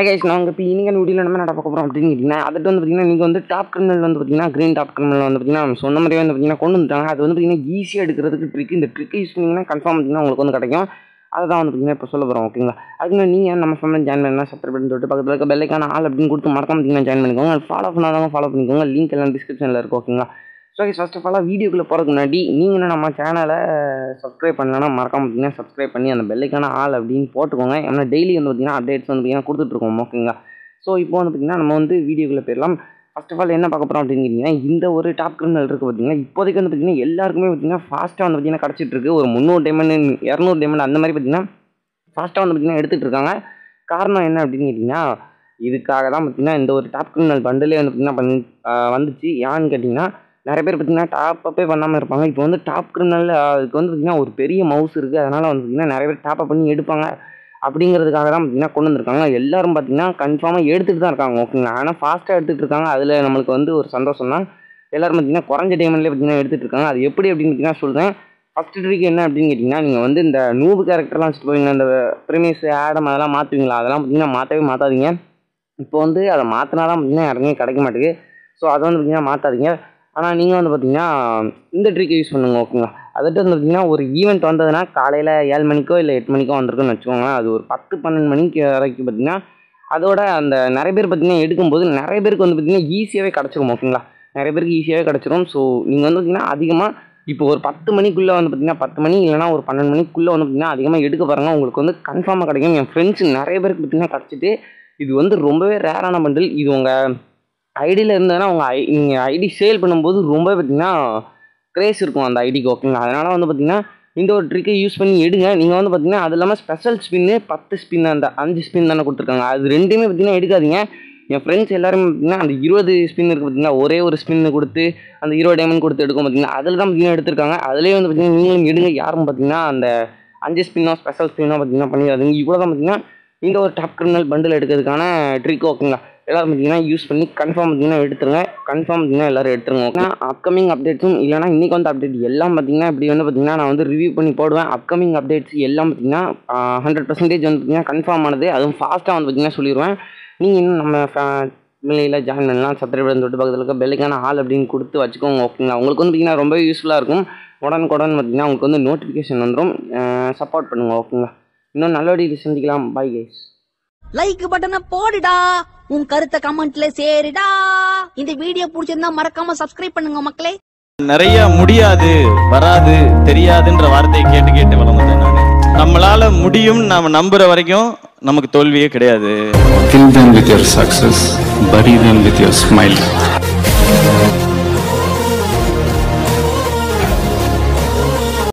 Hi guys நான் இப்போ இன்னைக்கு வீடியோவில் நம்ம நடக்க போகிறோம் அப்படின்னு கேட்டிங்கன்னா அதுட்டு வந்து பார்த்தீங்கன்னா நீங்கள் வந்து டாப் கிரிமினல் வந்து பார்த்தீங்கன்னா க்ரீன் டாப் கிரிமினல் வந்து பார்த்தீங்கன்னா நம்ம சொன்ன மாதிரியே வந்து பார்த்தீங்கன்னா கொண்டு வந்துட்டாங்க அது வந்து பார்த்தீங்கன்னா ஈஸியாக எடுக்கிறதுக்கு ட்ரிக் இந்த ட்ரிக் யூஸ் பண்ணிங்கன்னா கன்ஃபார்ம் பார்த்தீங்கன்னா உங்களுக்கு வந்து கிடைக்கும் அதை தான் வந்து பார்த்தீங்கன்னா இப்போ சொல்ல போகிறோம் ஓகேங்களா அதுக்கு நீங்கள் நம்ம ஃபேமிலி ஜாயின் பண்ணலாம் சப்ஸ்கிரைப் பண்ணி சொல்லிட்டு பக்கத்தில் இருக்க பெல்லைக்கான ஆள் அப்படின்னு கொடுத்து மறக்காம பார்த்தீங்கன்னா ஜாயின் பண்ணிக்கோங்க ஃபாலோ பண்ணாதவங்க ஃபாலோ பண்ணிக்கோங்க லிங்க் எல்லாம் டிஸ்கிரிப்ஷனில் இருக்கும் ஓகேங்களா ஸோ ஃபர்ஸ்ட் ஆஃப் ஆலாக வீடியோக்குள்ளே போகிறதுக்கு முன்னாடி நீங்கள் என்ன நம்ம சேனலை சப்ஸ்கிரைப் பண்ணலன்னா மறக்காம பார்த்தீங்கன்னா சப்ஸ்கிரைப் பண்ணி அந்த பெல்லைக்கான ஆள் அப்படின்னு போட்டுக்கோங்க ஏன்னா டெய்லி வந்து பார்த்தீங்கன்னா அப்டேட்ஸ் வந்து பார்த்தீங்கன்னா கொடுத்துட்ருக்கோம் ஓகேங்களா ஸோ இப்போ வந்து பார்த்தீங்கன்னா நம்ம வந்து வீடியோக்குள்ளே போயிடலாம் ஃபர்ஸ்ட் ஆஃப் ஆல் என்ன பார்க்க போகிறோம் அப்படின்னு கேட்டிங்கன்னா இந்த ஒரு டாப் கிரிமினல் இருக்குது பார்த்தீங்கன்னா இப்போதைக்கு வந்து பார்த்தீங்கன்னா எல்லாருக்குமே பார்த்தீங்கன்னா ஃபாஸ்ட்டாக வந்து பார்த்தீங்கன்னா கிடச்சிட்டு இருக்கு ஒரு முந்நூறு டைமண்ட் இரநூறு டைமண்ட் அந்த மாதிரி பார்த்தீங்கன்னா ஃபாஸ்ட்டாக வந்து பார்த்தீங்கன்னா எடுத்துகிட்டு இருக்காங்க காரணம் என்ன அப்படின்னு கேட்டிங்கன்னா இதுக்காக தான் பார்த்தீங்கன்னா இந்த ஒரு டாப் கிரிமினல் பண்டிலே வந்து பார்த்தீங்கன்னா பண்ணி ஆஹ் வந்துச்சு ஏன்னு கேட்டிங்கன்னா நிறைய பேர் பார்த்தீங்கன்னா டாப் அப்பே பண்ணாமல் இருப்பாங்க இப்போ வந்து டாப் கிரிமினல் அதுக்கு வந்து பார்த்தீங்கன்னா ஒரு பெரிய மவுஸ் இருக்குது அதனால் வந்து பார்த்தீங்கன்னா நிறைய பேர் டாப் அப் பண்ணி எடுப்பாங்க அப்படிங்கிறதுக்காக தான் பார்த்தீங்கன்னா கொண்டு வந்திருக்காங்க எல்லாரும் பார்த்தீங்கன்னா கன்ஃபார்மாக எடுத்துகிட்டு தான் இருக்காங்க ஓகேங்களா ஆனால் ஃபாஸ்ட்டாக எடுத்துகிட்டு இருக்காங்க அதில் நம்மளுக்கு வந்து ஒரு சந்தோஷம் தான் எல்லாரும் பார்த்தீங்கன்னா குறைஞ்ச டைம்லேயே பார்த்தீங்கன்னா எடுத்துகிட்டு இருக்காங்க அது எப்படி அப்படின்னு பார்த்தீங்கன்னா சொல்கிறேன் ஃபஸ்ட் ட்ரிக் என்ன அப்படின்னு கேட்டிங்கன்னா நீங்கள் வந்து இந்த நூபு கேரக்டர்லாம் வச்சுட்டு போவீங்க இந்த ப்ரிமிஸ் ஆடம் அதெல்லாம் மாற்றுவீங்களா அதெல்லாம் பார்த்தீங்கன்னா மாற்றவே மாற்றாதீங்க இப்போ வந்து அதை மாற்றினா தான் பார்த்தீங்கன்னா யாருமே கிடைக்க மாட்டேங்குது ஸோ அதை வந்து பார்த்தீங்கன்னா மாற்றாதீங்க ஆனால் நீங்கள் வந்து பார்த்தீங்கன்னா இந்த ட்ரிக்கை யூஸ் பண்ணுங்க ஓகேங்களா அதுட்டு வந்து பார்த்தீங்கன்னா ஒரு ஈவெண்ட் வந்ததுன்னா காலையில் ஏழு மணிக்கோ இல்லை எட்டு மணிக்கோ வந்திருக்குன்னு வச்சுக்கோங்களேன் அது ஒரு பத்து பன்னெண்டு மணிக்கு வரைக்கும் பார்த்தீங்கன்னா அதோட அந்த நிறைய பேர் பார்த்தீங்கன்னா எடுக்கும்போது நிறைய பேருக்கு வந்து பார்த்தீங்கன்னா ஈஸியாகவே கிடச்சிரும் ஓகேங்களா நிறைய பேருக்கு ஈஸியாகவே கிடச்சிரும் ஸோ நீங்கள் வந்து பார்த்தீங்கன்னா அதிகமாக இப்போ ஒரு பத்து மணிக்குள்ளே வந்து பார்த்தீங்கன்னா பத்து மணி இல்லைனா ஒரு பன்னெண்டு மணிக்குள்ளே வந்து பார்த்தீங்கன்னா அதிகமாக எடுக்க பாருங்கள் உங்களுக்கு வந்து கன்ஃபார்மாக கிடைக்கும் என் ஃப்ரெண்ட்ஸ் நிறைய பேருக்கு பார்த்தீங்கன்னா கிடச்சிட்டு இது வந்து ரொம்பவே ரேரான பண்டில் இது உங்கள் ஐடியில் இருந்ததுன்னா உங்கள் ஐ நீங்கள் ஐடி சேல் பண்ணும்போது ரொம்ப பார்த்தீங்கன்னா க்ரேஸ் இருக்கும் அந்த ஐடிக்கு ஓகேங்களா அதனால் வந்து பார்த்தீங்கன்னா இந்த ஒரு ட்ரிக்கை யூஸ் பண்ணி எடுங்க நீங்கள் வந்து பார்த்தீங்கன்னா அது இல்லாமல் ஸ்பெஷல் ஸ்பின்னு பத்து ஸ்பின் அந்த அஞ்சு ஸ்பின் தானே கொடுத்துருக்காங்க அது ரெண்டுமே பார்த்தீங்கன்னா எடுக்காதீங்க என் ஃப்ரெண்ட்ஸ் எல்லாருமே பார்த்தீங்கன்னா அந்த இருபது ஸ்பின் இருக்குது பார்த்தீங்கன்னா ஒரே ஒரு ஸ்பின்னு கொடுத்து அந்த இருபது டைமண்ட் கொடுத்து எடுக்கும் பார்த்தீங்கன்னா அதில் தான் பார்த்தீங்கன்னா எடுத்திருக்காங்க அதுலேயே வந்து பார்த்தீங்கன்னா நீங்களும் எடுங்க யாரும் பார்த்தீங்கன்னா அந்த அஞ்சு ஸ்பின்னோ ஸ்பெஷல் ஸ்பின்னோ பார்த்தீங்கன்னா பண்ணிடாதீங்க இவ்வளோ தான் பார்த்தீங்கன்னா இந்த ஒரு டாப் கிரிமினல் பண்டில் எடுக்கிறதுக்கான ட்ரிக் ஓகேங்களா எல்லாரும் பார்த்தீங்கன்னா யூஸ் பண்ணி கன்ஃபார்ம் பார்த்தீங்கன்னா எடுத்துருங்க கன்ஃபார்ம் பார்த்தீங்கன்னா எல்லாரும் எடுத்துருங்க ஓகே அப்கமிங் அப்டேட்ஸும் இல்லைனா இன்றைக்கி வந்து அப்டேட் எல்லாம் பார்த்தீங்கன்னா இப்படி வந்து பார்த்தீங்கன்னா நான் வந்து ரிவ்யூ பண்ணி போடுவேன் அப்கமிங் அப்டேட்ஸ் எல்லாம் பார்த்தீங்கன்னா ஹண்ட்ரட் பர்சன்டேஜ் வந்து பார்த்தீங்கன்னா கன்ஃபார்ம் ஆனது அதுவும் ஃபாஸ்ட்டாக வந்து பார்த்தீங்கன்னா சொல்லிடுவேன் நீங்கள் இன்னும் நம்ம ஃபேமிலியில் ஜாயின் பண்ணலாம் சப்ஸ்கிரைப் தொட்டு பக்கத்தில் இருக்க பெல்லுக்கான ஆள் அப்படின்னு கொடுத்து வச்சுக்கோங்க ஓகேங்களா உங்களுக்கு வந்து பார்த்தீங்கன்னா ரொம்ப யூஸ்ஃபுல்லாக இருக்கும் உடனுக்குடன் பார்த்தீங்கன்னா உங்களுக்கு வந்து நோட்டிஃபிகேஷன் வந்துடும் சப்போர்ட் பண்ணுங்கள் ஓகேங்களா இன்னும் நல்ல வீடியோ சந்திக்கலாம் பை கைஸ் லைக் பட்டனை போடுடா உன் கருத்தை கமெண்ட்ல சேருடா இந்த வீடியோ பிடிச்சிருந்தா மறக்காம சப்ஸ்கிரைப் பண்ணுங்க மக்களே நிறைய முடியாது வராது தெரியாதுன்ற வார்த்தையை கேட்டு கேட்டு வளர்ந்தேன் நான் நம்மளால முடியும் நாம நம்புற வரைக்கும் நமக்கு தோல்வியே கிடையாது Kill them with your success, bury them with your smile.